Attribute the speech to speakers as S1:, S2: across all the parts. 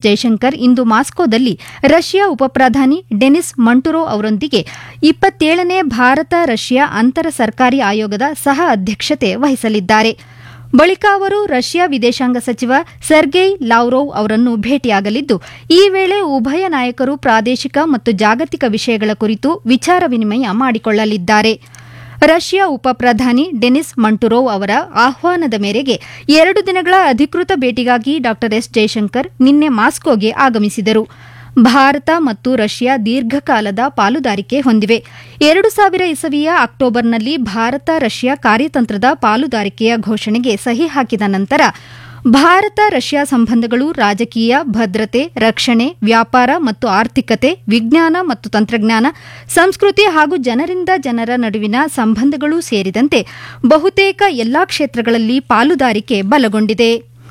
S1: ಜೈಶಂಕರ್ ಇಂದು ಮಾಸ್ಕೋದಲ್ಲಿ ರಷ್ಯಾ ಉಪಪ್ರಧಾನಿ ಡೆನಿಸ್ ಮಂಟುರೋ ಅವರೊಂದಿಗೆ ಇಪ್ಪತ್ತೇಳನೇ ಭಾರತ ರಷ್ಯಾ ಅಂತರ ಸರ್ಕಾರಿ ಆಯೋಗದ ಸಹ ಅಧ್ಯಕ್ಷತೆ ವಹಿಸಲಿದ್ದಾರೆ ಬಳಿಕ ಅವರು ರಷ್ಯಾ ವಿದೇಶಾಂಗ ಸಚಿವ ಸರ್ಗೈ ಲಾವ್ರೋವ್ ಅವರನ್ನು ಭೇಟಿಯಾಗಲಿದ್ದು ಈ ವೇಳೆ ಉಭಯ ನಾಯಕರು ಪ್ರಾದೇಶಿಕ ಮತ್ತು ಜಾಗತಿಕ ವಿಷಯಗಳ ಕುರಿತು ವಿಚಾರ ವಿನಿಮಯ ಮಾಡಿಕೊಳ್ಳಲಿದ್ದಾರೆ ರಷ್ಯಾ ಉಪಪ್ರಧಾನಿ ಡೆನಿಸ್ ಮಂಟುರೋವ್ ಅವರ ಆಹ್ವಾನದ ಮೇರೆಗೆ ಎರಡು ದಿನಗಳ ಅಧಿಕೃತ ಭೇಟಿಗಾಗಿ ಡಾ ಎಸ್ ಜೈಶಂಕರ್ ನಿನ್ನೆ ಮಾಸ್ಕೋಗೆ ಆಗಮಿಸಿದರು ಭಾರತ ಮತ್ತು ರಷ್ಯಾ ದೀರ್ಘಕಾಲದ ಪಾಲುದಾರಿಕೆ ಹೊಂದಿವೆ ಎರಡು ಸಾವಿರ ಇಸವಿಯ ಅಕ್ಟೋಬರ್ನಲ್ಲಿ ಭಾರತ ರಷ್ಯಾ ಕಾರ್ಯತಂತ್ರದ ಪಾಲುದಾರಿಕೆಯ ಘೋಷಣೆಗೆ ಸಹಿ ಹಾಕಿದ ನಂತರ ಭಾರತ ರಷ್ಯಾ ಸಂಬಂಧಗಳು ರಾಜಕೀಯ ಭದ್ರತೆ ರಕ್ಷಣೆ ವ್ಯಾಪಾರ ಮತ್ತು ಆರ್ಥಿಕತೆ ವಿಜ್ಞಾನ ಮತ್ತು ತಂತ್ರಜ್ಞಾನ ಸಂಸ್ಕೃತಿ ಹಾಗೂ ಜನರಿಂದ ಜನರ ನಡುವಿನ ಸಂಬಂಧಗಳೂ ಸೇರಿದಂತೆ ಬಹುತೇಕ ಎಲ್ಲಾ ಕ್ಷೇತ್ರಗಳಲ್ಲಿ ಪಾಲುದಾರಿಕೆ ಬಲಗೊಂಡಿದೆ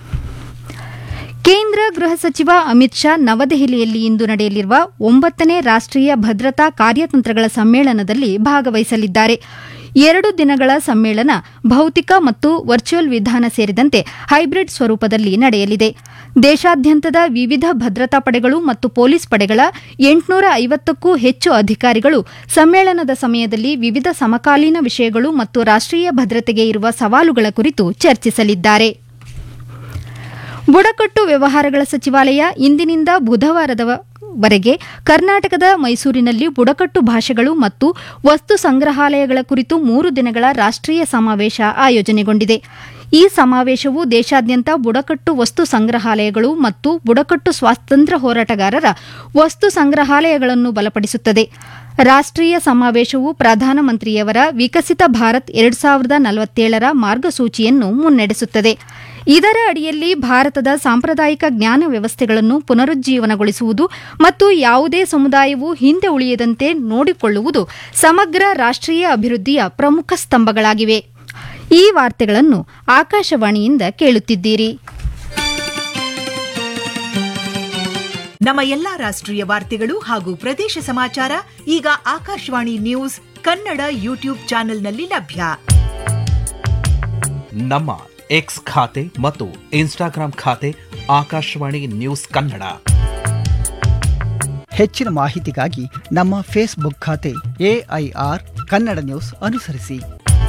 S1: ಕೇಂದ್ರ ಗೃಹ ಸಚಿವ ಅಮಿತ್ ಶಾ ನವದೆಹಲಿಯಲ್ಲಿ ಇಂದು ನಡೆಯಲಿರುವ ಒಂಬತ್ತನೇ ರಾಷ್ಟೀಯ ಭದ್ರತಾ ಕಾರ್ಯತಂತ್ರಗಳ ಸಮ್ಮೇಳನದಲ್ಲಿ ಭಾಗವಹಿಸಲಿದ್ದಾರೆ ಎರಡು ದಿನಗಳ ಸಮ್ಮೇಳನ ಭೌತಿಕ ಮತ್ತು ವರ್ಚುವಲ್ ವಿಧಾನ ಸೇರಿದಂತೆ ಹೈಬ್ರಿಡ್ ಸ್ವರೂಪದಲ್ಲಿ ನಡೆಯಲಿದೆ ದೇಶಾದ್ಯಂತದ ವಿವಿಧ ಭದ್ರತಾ ಪಡೆಗಳು ಮತ್ತು ಪೊಲೀಸ್ ಪಡೆಗಳ ಎಂಟುನೂರ ಐವತ್ತಕ್ಕೂ ಹೆಚ್ಚು ಅಧಿಕಾರಿಗಳು ಸಮ್ಮೇಳನದ ಸಮಯದಲ್ಲಿ ವಿವಿಧ ಸಮಕಾಲೀನ ವಿಷಯಗಳು ಮತ್ತು ರಾಷ್ಟೀಯ ಭದ್ರತೆಗೆ ಇರುವ ಸವಾಲುಗಳ ಕುರಿತು ಚರ್ಚಿಸಲಿದ್ದಾರೆ ಬುಡಕಟ್ಟು ವ್ಯವಹಾರಗಳ ಸಚಿವಾಲಯ ಇಂದಿನಿಂದ ಬುಧವಾರದವರೆಗೆ ಕರ್ನಾಟಕದ ಮೈಸೂರಿನಲ್ಲಿ ಬುಡಕಟ್ಟು ಭಾಷೆಗಳು ಮತ್ತು ವಸ್ತು ಸಂಗ್ರಹಾಲಯಗಳ ಕುರಿತು ಮೂರು ದಿನಗಳ ರಾಷ್ಟೀಯ ಸಮಾವೇಶ ಆಯೋಜನೆಗೊಂಡಿದೆ ಈ ಸಮಾವೇಶವು ದೇಶಾದ್ಯಂತ ಬುಡಕಟ್ಟು ವಸ್ತು ಸಂಗ್ರಹಾಲಯಗಳು ಮತ್ತು ಬುಡಕಟ್ಟು ಸ್ವಾತಂತ್ರ್ಯ ಹೋರಾಟಗಾರರ ವಸ್ತು ಸಂಗ್ರಹಾಲಯಗಳನ್ನು ಬಲಪಡಿಸುತ್ತದೆ ರಾಷ್ಟೀಯ ಸಮಾವೇಶವು ಪ್ರಧಾನಮಂತ್ರಿಯವರ ವಿಕಸಿತ ಭಾರತ್ ಎರಡು ಸಾವಿರದ ನಲವತ್ತೇಳರ ಮಾರ್ಗಸೂಚಿಯನ್ನು ಮುನ್ನಡೆಸುತ್ತದೆ ಇದರ ಅಡಿಯಲ್ಲಿ ಭಾರತದ ಸಾಂಪ್ರದಾಯಿಕ ಜ್ಞಾನ ವ್ಯವಸ್ಥೆಗಳನ್ನು ಪುನರುಜ್ಜೀವನಗೊಳಿಸುವುದು ಮತ್ತು ಯಾವುದೇ ಸಮುದಾಯವು ಹಿಂದೆ ಉಳಿಯದಂತೆ ನೋಡಿಕೊಳ್ಳುವುದು ಸಮಗ್ರ ರಾಷ್ಟೀಯ ಅಭಿವೃದ್ಧಿಯ ಪ್ರಮುಖ ಸ್ತಂಭಗಳಾಗಿವೆ ಈ ವಾರ್ತೆಗಳನ್ನು ಆಕಾಶವಾಣಿಯಿಂದ ಕೇಳುತ್ತಿದ್ದೀರಿ
S2: ನಮ್ಮ ಎಲ್ಲಾ ರಾಷ್ಟ್ರೀಯ ವಾರ್ತೆಗಳು ಹಾಗೂ ಪ್ರದೇಶ ಸಮಾಚಾರ ಈಗ ಆಕಾಶವಾಣಿ ನ್ಯೂಸ್ ಕನ್ನಡ ಯೂಟ್ಯೂಬ್ ಚಾನೆಲ್ನಲ್ಲಿ ಲಭ್ಯ
S3: ನಮ್ಮ ಎಕ್ಸ್ ಖಾತೆ ಮತ್ತು ಇನ್ಸ್ಟಾಗ್ರಾಂ ಖಾತೆ ಆಕಾಶವಾಣಿ ನ್ಯೂಸ್ ಕನ್ನಡ
S4: ಹೆಚ್ಚಿನ ಮಾಹಿತಿಗಾಗಿ ನಮ್ಮ ಫೇಸ್ಬುಕ್ ಖಾತೆ ಎಐಆರ್ ಕನ್ನಡ ನ್ಯೂಸ್ ಅನುಸರಿಸಿ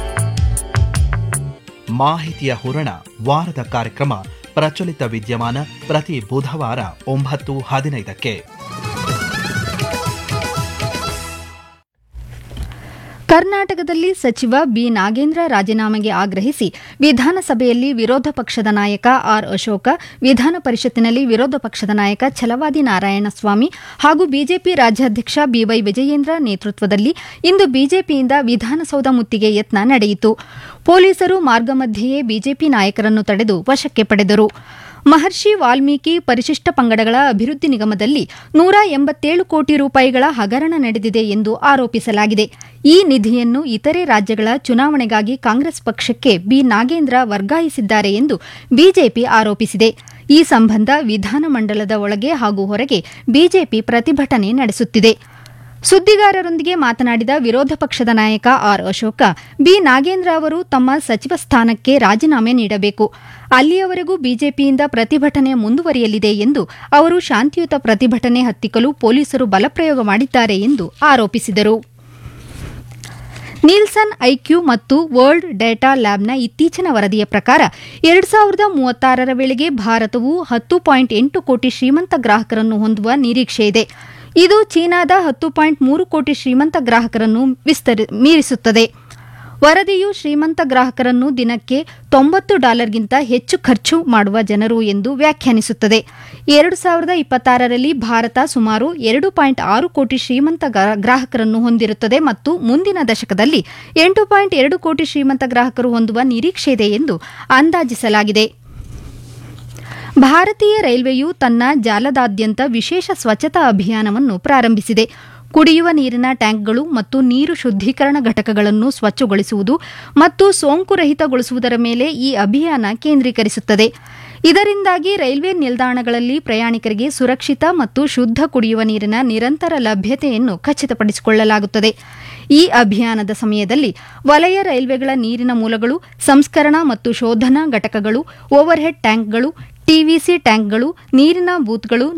S3: ಮಾಹಿತಿಯ ಹೂರಣ ವಾರದ ಕಾರ್ಯಕ್ರಮ ಪ್ರಚಲಿತ ವಿದ್ಯಮಾನ ಪ್ರತಿ ಬುಧವಾರ ಒಂಬತ್ತು ಹದಿನೈದಕ್ಕೆ
S1: ಕರ್ನಾಟಕದಲ್ಲಿ ಸಚಿವ ಬಿ ನಾಗೇಂದ್ರ ರಾಜೀನಾಮೆಗೆ ಆಗ್ರಹಿಸಿ ವಿಧಾನಸಭೆಯಲ್ಲಿ ವಿರೋಧ ಪಕ್ಷದ ನಾಯಕ ಆರ್ ಅಶೋಕ ವಿಧಾನ ಪರಿಷತ್ತಿನಲ್ಲಿ ವಿರೋಧ ಪಕ್ಷದ ನಾಯಕ ಛಲವಾದಿ ನಾರಾಯಣಸ್ವಾಮಿ ಹಾಗೂ ಬಿಜೆಪಿ ರಾಜ್ಯಾಧ್ಯಕ್ಷ ಬಿವೈ ವಿಜಯೇಂದ್ರ ನೇತೃತ್ವದಲ್ಲಿ ಇಂದು ಬಿಜೆಪಿಯಿಂದ ವಿಧಾನಸೌಧ ಮುತ್ತಿಗೆ ಯತ್ನ ನಡೆಯಿತು ಪೊಲೀಸರು ಮಾರ್ಗ ಮಧ್ಯೆಯೇ ಬಿಜೆಪಿ ನಾಯಕರನ್ನು ತಡೆದು ವಶಕ್ಕೆ ಪಡೆದರು ಮಹರ್ಷಿ ವಾಲ್ಮೀಕಿ ಪರಿಶಿಷ್ಟ ಪಂಗಡಗಳ ಅಭಿವೃದ್ಧಿ ನಿಗಮದಲ್ಲಿ ನೂರ ಎಂಬತ್ತೇಳು ಕೋಟಿ ರೂಪಾಯಿಗಳ ಹಗರಣ ನಡೆದಿದೆ ಎಂದು ಆರೋಪಿಸಲಾಗಿದೆ ಈ ನಿಧಿಯನ್ನು ಇತರೆ ರಾಜ್ಯಗಳ ಚುನಾವಣೆಗಾಗಿ ಕಾಂಗ್ರೆಸ್ ಪಕ್ಷಕ್ಕೆ ಬಿ ನಾಗೇಂದ್ರ ವರ್ಗಾಯಿಸಿದ್ದಾರೆ ಎಂದು ಬಿಜೆಪಿ ಆರೋಪಿಸಿದೆ ಈ ಸಂಬಂಧ ವಿಧಾನಮಂಡಲದ ಒಳಗೆ ಹಾಗೂ ಹೊರಗೆ ಬಿಜೆಪಿ ಪ್ರತಿಭಟನೆ ನಡೆಸುತ್ತಿದೆ ಸುದ್ದಿಗಾರರೊಂದಿಗೆ ಮಾತನಾಡಿದ ವಿರೋಧ ಪಕ್ಷದ ನಾಯಕ ಆರ್ ಅಶೋಕ ಬಿ ನಾಗೇಂದ್ರ ಅವರು ತಮ್ಮ ಸಚಿವ ಸ್ಥಾನಕ್ಕೆ ರಾಜೀನಾಮೆ ನೀಡಬೇಕು ಅಲ್ಲಿಯವರೆಗೂ ಬಿಜೆಪಿಯಿಂದ ಪ್ರತಿಭಟನೆ ಮುಂದುವರಿಯಲಿದೆ ಎಂದು ಅವರು ಶಾಂತಿಯುತ ಪ್ರತಿಭಟನೆ ಹತ್ತಿಕ್ಕಲು ಪೊಲೀಸರು ಬಲಪ್ರಯೋಗ ಮಾಡಿದ್ದಾರೆ ಎಂದು ಆರೋಪಿಸಿದರು ನೀಲ್ಸನ್ ಐಕ್ಯೂ ಮತ್ತು ವರ್ಲ್ಡ್ ಡೇಟಾ ಲ್ಯಾಬ್ನ ಇತ್ತೀಚಿನ ವರದಿಯ ಪ್ರಕಾರ ಎರಡು ಸಾವಿರದ ಮೂವತ್ತಾರರ ವೇಳೆಗೆ ಭಾರತವು ಹತ್ತು ಪಾಯಿಂಟ್ ಎಂಟು ಕೋಟಿ ಶ್ರೀಮಂತ ಗ್ರಾಹಕರನ್ನು ಹೊಂದುವ ನಿರೀಕ್ಷೆ ಇದೆ ಇದು ಚೀನಾದ ಹತ್ತು ಪಾಯಿಂಟ್ ಮೂರು ಕೋಟಿ ಶ್ರೀಮಂತ ಗ್ರಾಹಕರನ್ನು ವಿಸ್ತರಿ- ಮೀರಿಸುತ್ತದೆ ವರದಿಯು ಶ್ರೀಮಂತ ಗ್ರಾಹಕರನ್ನು ದಿನಕ್ಕೆ ತೊಂಬತ್ತು ಡಾಲರ್ಗಿಂತ ಹೆಚ್ಚು ಖರ್ಚು ಮಾಡುವ ಜನರು ಎಂದು ವ್ಯಾಖ್ಯಾನಿಸುತ್ತದೆ ಎರಡು ಸಾವಿರದ ಇಪ್ಪತ್ತಾರರಲ್ಲಿ ಭಾರತ ಸುಮಾರು ಎರಡು ಪಾಯಿಂಟ್ ಆರು ಕೋಟಿ ಶ್ರೀಮಂತ ಗ್ರಾ- ಗ್ರಾಹಕರನ್ನು ಹೊಂದಿರುತ್ತದೆ ಮತ್ತು ಮುಂದಿನ ದಶಕದಲ್ಲಿ ಎಂಟು ಪಾಯಿಂಟ್ ಎರಡು ಕೋಟಿ ಶ್ರೀಮಂತ ಗ್ರಾಹಕರು ಹೊಂದುವ ನಿರೀಕ್ಷೆ ಇದೆ ಎಂದು ಅಂದಾಜಿಸಲಾಗಿದೆ ಭಾರತೀಯ ರೈಲ್ವೆಯು ತನ್ನ ಜಾಲದಾದ್ಯಂತ ವಿಶೇಷ ಸ್ವಚ್ಛತಾ ಅಭಿಯಾನವನ್ನು ಪ್ರಾರಂಭಿಸಿದೆ ಕುಡಿಯುವ ನೀರಿನ ಟ್ಯಾಂಕ್ಗಳು ಮತ್ತು ನೀರು ಶುದ್ದೀಕರಣ ಘಟಕಗಳನ್ನು ಸ್ವಚ್ಛಗೊಳಿಸುವುದು ಮತ್ತು ಸೋಂಕು ರಹಿತಗೊಳಿಸುವುದರ ಮೇಲೆ ಈ ಅಭಿಯಾನ ಕೇಂದ್ರೀಕರಿಸುತ್ತದೆ ಇದರಿಂದಾಗಿ ರೈಲ್ವೆ ನಿಲ್ದಾಣಗಳಲ್ಲಿ ಪ್ರಯಾಣಿಕರಿಗೆ ಸುರಕ್ಷಿತ ಮತ್ತು ಶುದ್ಧ ಕುಡಿಯುವ ನೀರಿನ ನಿರಂತರ ಲಭ್ಯತೆಯನ್ನು ಖಚಿತಪಡಿಸಿಕೊಳ್ಳಲಾಗುತ್ತದೆ ಈ ಅಭಿಯಾನದ ಸಮಯದಲ್ಲಿ ವಲಯ ರೈಲ್ವೆಗಳ ನೀರಿನ ಮೂಲಗಳು ಸಂಸ್ಕರಣಾ ಮತ್ತು ಶೋಧನಾ ಘಟಕಗಳು ಓವರ್ಹೆಡ್ ಟ್ಯಾಂಕ್ಗಳು ಟಿವಿಸಿ ಟ್ಯಾಂಕ್ಗಳು ನೀರಿನ ಬೂತ್ಗಳು